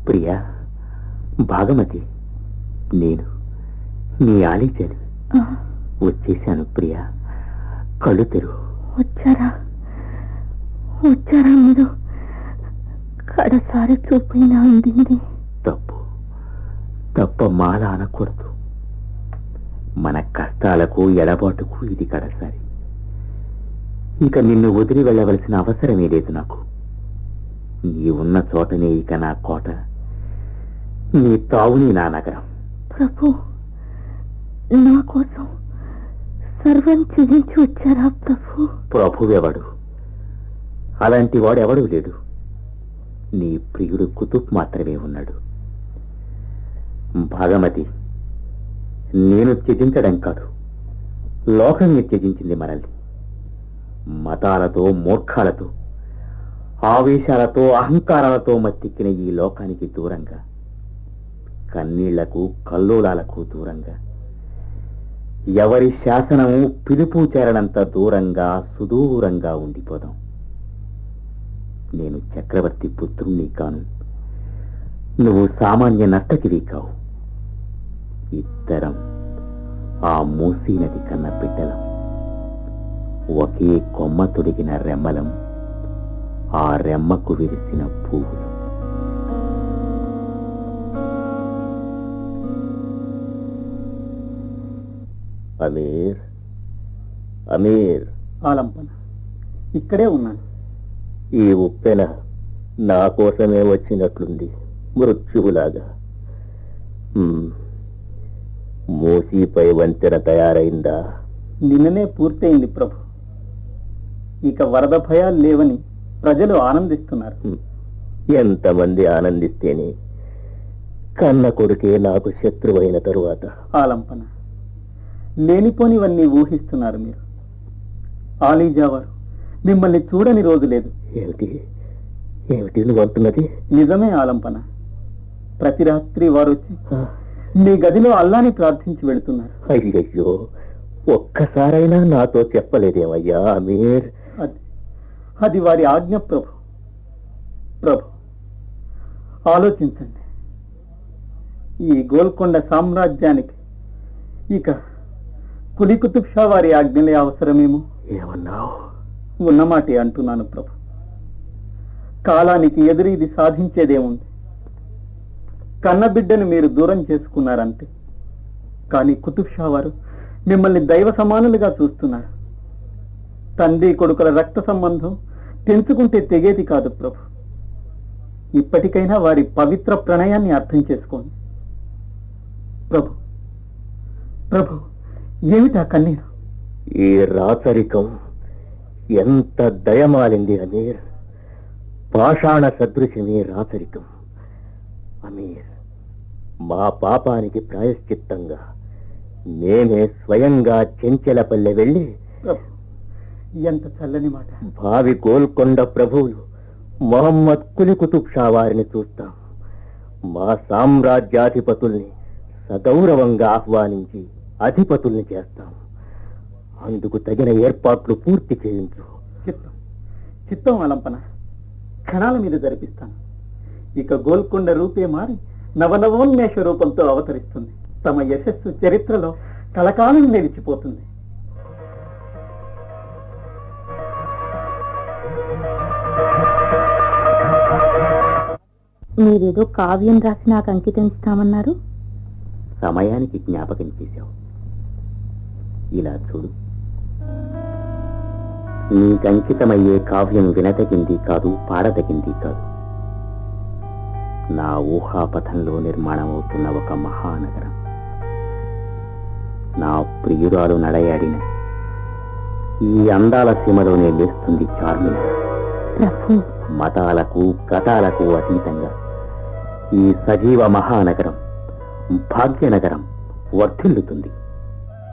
ప్రియా భాగమతి నేను నీ ఆలిచని ఆ, వచ్చేశాను ప్రియా కళ్ళు తెరువు వచ్చారా వచ్చారా మీరు కడసారి చూపైనా అందింది తప్పు తప్ప మాల అనకూడదు మన కష్టాలకు ఎడబాటుకు ఇది కడసారి ఇక నిన్ను వదిలి వెళ్ళవలసిన అవసరమే లేదు నాకు నీ ఉన్న చోటనే ఇక నా కోట నీ తావుని నా నగరం ప్రభు నా కోసం సర్వం త్యజించి వచ్చారా ప్రభు ప్రభువెవడు అలాంటి వాడెవడూ లేడు నీ ప్రియుడు కుతుబ్ మాత్రమే ఉన్నాడు భాగమతి నేను త్యజించడం కాదు లోకం త్యజించింది మనల్ని మతాలతో మూర్ఖాలతో ఆవేశాలతో అహంకారాలతో మత్తెక్కిన ఈ లోకానికి దూరంగా కన్నీళ్లకు కల్లోలాలకు దూరంగా ఎవరి శాసనము పిలుపు చేరనంత దూరంగా సుదూరంగా ఉండిపోదాం నేను చక్రవర్తి పుత్రుణ్ణి కాను నువ్వు సామాన్య నర్తకివి కావు ఇద్దరం ఆ మూసీ నది కన్న బిడ్డలం ఒకే కొమ్మ తొడిగిన రెమ్మలం ఆ రెమ్మకు విరిసిన పువ్వులు అమీర్ అమీర్ ఆలంపన ఇక్కడే ఉన్నాను ఈ ఉప్పెన నా కోసమే వచ్చినట్లుంది మృత్యువులాగా హ్మ్. మూసీపై వంతెన తయారైందా నిన్ననే పూర్తయింది ప్రభు ఇక వరద భయాలు లేవని ప్రజలు ఆనందిస్తున్నారు హ్మ్. ఎంతమంది ఆనందిస్తేనే కన్న కొడుకే నాకు శత్రువైన తరువాత ఆలంపన లేనిపోనివన్నీ ఊహిస్తున్నారు మీరు ఆలీజా వారు మిమ్మల్ని చూడని రోజు లేదు ఏమిటి ఏమిటి నువ్వు అంటున్నది నిజమే ఆలంపన ప్రతి రాత్రి వారు వచ్చి మీ గదిలో అల్లాని ప్రార్థించి వెళుతున్నారు అయ్యయ్యో ఒక్కసారైనా నాతో చెప్పలేదేమయ్యా అమీర్ అది అది వారి ఆజ్ఞ ప్రభు ప్రభు ఆలోచించండి ఈ గోల్కొండ సామ్రాజ్యానికి ఇక కులి కుతుబ్ షా వారి ఆజ్ఞలే అవసరమేమో ఏమన్నావు ఉన్నమాటే అంటున్నాను ప్రభు కాలానికి ఎదురు ఇది సాధించేదేముంది కన్నబిడ్డను మీరు దూరం చేసుకున్నారంతే కానీ కుతుబ్ షా వారు మిమ్మల్ని దైవ సమానులుగా చూస్తున్నారు తండ్రి కొడుకుల రక్త సంబంధం తెంచుకుంటే తెగేది కాదు ప్రభు ఇప్పటికైనా వారి పవిత్ర ప్రణయాన్ని అర్థం చేసుకోండి ప్రభు ప్రభు ఏమిటా కన్నీరు ఈ రాచరికం ఎంత దయమాలింది అమీర్ పాషాణ సదృశమే రాచరికం అమీర్ మా పాపానికి ప్రాయశ్చిత్తంగా మేమే స్వయంగా చెంచెలపల్లె వెళ్ళి ప్రభు ఎంత చల్లని మాట భావి గోల్కొండ ప్రభువులు మొహమ్మద్ కులి కుతుబ్ షా వారిని చూస్తాం మా సామ్రాజ్యాధిపతుల్ని సగౌరవంగా ఆహ్వానించి అధిపతుల్ని చేస్తాం అందుకు తగిన ఏర్పాట్లు పూర్తి చేయించు చిత్తం చిత్తం అలంపన క్షణాల మీద జరిపిస్తాను ఇక గోల్కొండ రూపే మారి నవనవోన్మేష రూపంతో అవతరిస్తుంది తమ యశస్సు చరిత్రలో కలకాలం నిలిచిపోతుంది మీరేదో కావ్యం రాసి నాకు అంకితం ఇస్తామన్నారు సమయానికి జ్ఞాపకం చేశావు ఇలా చూడు నీకంకితమయ్యే కావ్యం వినదగింది కాదు పాడదగింది కాదు నా ఊహాపథంలో నిర్మాణమవుతున్న ఒక మహానగరం నా ప్రియురాలు నడయాడిన ఈ అందాల సీమలోనే లేస్తుంది చార్మినార్ ప్రభు మతాలకు గతాలకు అతీతంగా ఈ సజీవ మహానగరం భాగ్యనగరం వర్ధిల్లుతుంది